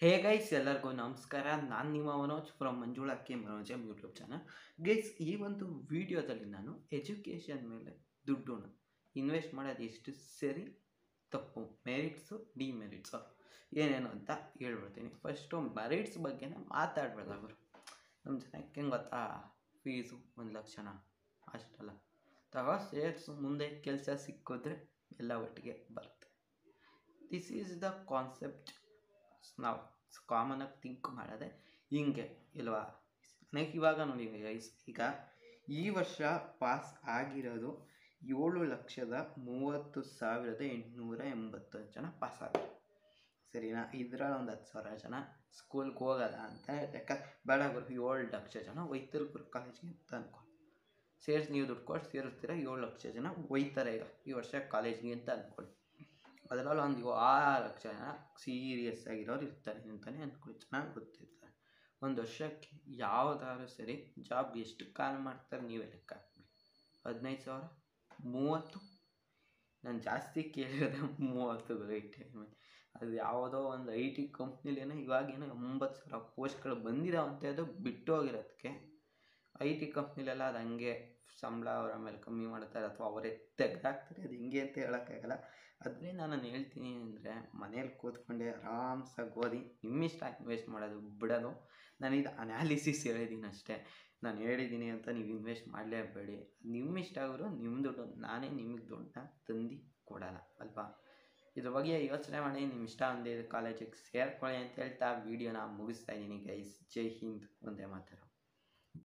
hey guys ಎಲ್ಲರಿಗೂ ನಮಸ್ಕಾರ ನಾನು ನಿಮ್ಮ Manoj from Manjula K Manoj M YouTube channel guys ಈ ಒಂದು ವಿಡಿಯೋದಲ್ಲಿ ನಾನು ಎಜುಕೇಷನ್ ಮೇಲೆ ದುಡ್ಡನ್ನು ಇನ್ವೆಸ್ಟ್ ಮಾಡೋದು ಎಷ್ಟು ಸರಿ ತಪ್ಪು ಮೆರಿಟ್ಸು ಡಿಮೆರಿಟ್ಸು ಏನೇನು ಅಂತ ಹೇಳ್ಬಿಡ್ತೀನಿ ಫಸ್ಟು ಮೆರಿಟ್ಸ್ ಬಗ್ಗೆನೇ ಮಾತಾಡ್ಬೇಡವರು ನಮ್ಮ ಜನಕ್ಕೆ ಹೆಂಗೆ ಗೊತ್ತಾ ಫೀಸು ಒಂದು ಲಕ್ಷನ ಅಷ್ಟಲ್ಲ ತಗೋ ಸೇರ್ಸು ಮುಂದೆ ಕೆಲಸ ಸಿಕ್ಕಿದ್ರೆ ಎಲ್ಲ ಒಟ್ಟಿಗೆ ಬರುತ್ತೆ ದಿಸ್ ಈಸ್ ದ ಕಾನ್ಸೆಪ್ಟ್ ನಾವು ಕಾಮನಾಗಿ ಥಿಂಕ್ ಮಾಡೋದೆ ಹಿಂಗೆ ಇಲ್ವಾ ನನಗೆ ಇವಾಗ ನೋಡಿ ಗೈಸ್ ಈಗ ಈ ವರ್ಷ ಪಾಸ್ ಆಗಿರೋದು ಏಳು ಲಕ್ಷದ ಮೂವತ್ತು ಸಾವಿರದ ಎಂಟುನೂರ ಎಂಬತ್ತು ಜನ ಪಾಸ್ ಆಗಿದ್ದಾರೆ ಸರಿನಾ ಇದರಲ್ಲಿ ಒಂದು ಹತ್ತು ಸಾವಿರ ಜನ ಸ್ಕೂಲ್ಗೆ ಹೋಗಲ್ಲ ಅಂತ ಲೆಕ್ಕ ಬೇಡ ಗುರು ಏಳು ಲಕ್ಷ ಜನ ಒಯ್ತಾರೆ ಗುರು ಕಾಲೇಜ್ಗೆ ಅಂತ ಅನ್ಕೊಂಡು ಸೇರ್ಸಿ ನೀವು ದುಡ್ಡು ಕೊಟ್ಟು ಸೇರಿಸ್ತೀರ ಏಳು ಲಕ್ಷ ಜನ ಒಯ್ತಾರೆ ಈಗ ಈ ವರ್ಷ ಕಾಲೇಜ್ಗೆ ಅಂತ ಅಂದ್ಕೊಳ್ಳಿ ಅದರಲ್ಲಿ ಒಂದು ಆರು ಲಕ್ಷ ಜನ ಸೀರಿಯಸ್ ಆಗಿರೋರು ಇರ್ತಾರೆ ಅಂತಲೇ ಅಂದ್ಕೊಳ್ಳಿ ಚೆನ್ನಾಗಿ ಗೊತ್ತಿರ್ತಾರೆ ಒಂದು ವರ್ಷಕ್ಕೆ ಯಾವುದಾದ್ರು ಸರಿ ಜಾಬ್ ಎಷ್ಟು ಕಾಲ್ ಮಾಡ್ತಾರೆ ನೀವೇ ಲೆಕ್ಕ ಹಾಕ್ಬಿಡಿ ಹದಿನೈದು ಸಾವಿರ ಮೂವತ್ತು ನಾನು ಜಾಸ್ತಿ ಕೇಳಿರೋದೆ ಮೂವತ್ತು ರೇಟ್ ಅದು ಯಾವುದೋ ಒಂದು ಐ ಟಿ ಕಂಪ್ನಿಲೇನೋ ಇವಾಗೇನೋ ಒಂಬತ್ತು ಸಾವಿರ ಪೋಸ್ಟ್ಗಳು ಬಂದಿದ್ದಾವಂತೆ ಅದು ಬಿಟ್ಟು ಹೋಗಿರೋದಕ್ಕೆ ಐ ಟಿ ಕಂಪ್ನಿಲೆಲ್ಲ ಅದು ಹಂಗೆ ಸಂಬಳ ಅವರ ಮೇಲೆ ಕಮ್ಮಿ ಮಾಡ್ತಾರೆ ಅಥವಾ ಅವರೇ ತೆಗೆದಾಕ್ತಾರೆ ಅದು ಹಿಂಗೆ ಅಂತ ಹೇಳೋಕ್ಕಾಗಲ್ಲ ಅದರಿಂದ ನಾನು ಹೇಳ್ತೀನಿ ಅಂದರೆ ಮನೇಲಿ ಕೂತ್ಕೊಂಡೆ ಆರಾಮ್ಸಾಗಿ ಓದಿ ನಿಮ್ಮಿಷ್ಟ ಇನ್ವೆಸ್ಟ್ ಮಾಡೋದು ಬಿಡೋದು ನಾನಿದು ಅನಾಲಿಸಿಸ್ ಹೇಳಿದ್ದೀನಿ ಅಷ್ಟೇ ನಾನು ಹೇಳಿದ್ದೀನಿ ಅಂತ ನೀವು ಇನ್ವೆಸ್ಟ್ ಮಾಡಲೇಬೇಡಿ ನಿಮ್ಮಿಷ್ಟ ಅವರು ನಿಮ್ಮ ದುಡ್ಡು ನಾನೇ ನಿಮಗೆ ದುಡ್ಡನ್ನ ತಂದು ಕೊಡಲ್ಲ ಅಲ್ವಾ ಇದ್ರ ಬಗ್ಗೆ ಯೋಚನೆ ಮಾಡಿ ನಿಮ್ಮ ಇಷ್ಟ ಒಂದೇ ಕಾಲೇಜಿಗೆ ಸೇರ್ಕೊಳ್ಳಿ ಅಂತ ಹೇಳ್ತಾ ವೀಡಿಯೋನ ಮುಗಿಸ್ತಾ ಇದ್ದೀನಿ ಗೈಸ್ ಜೈ ಹಿಂದ್ ಒಂದೇ ಮಾತಾಡೋ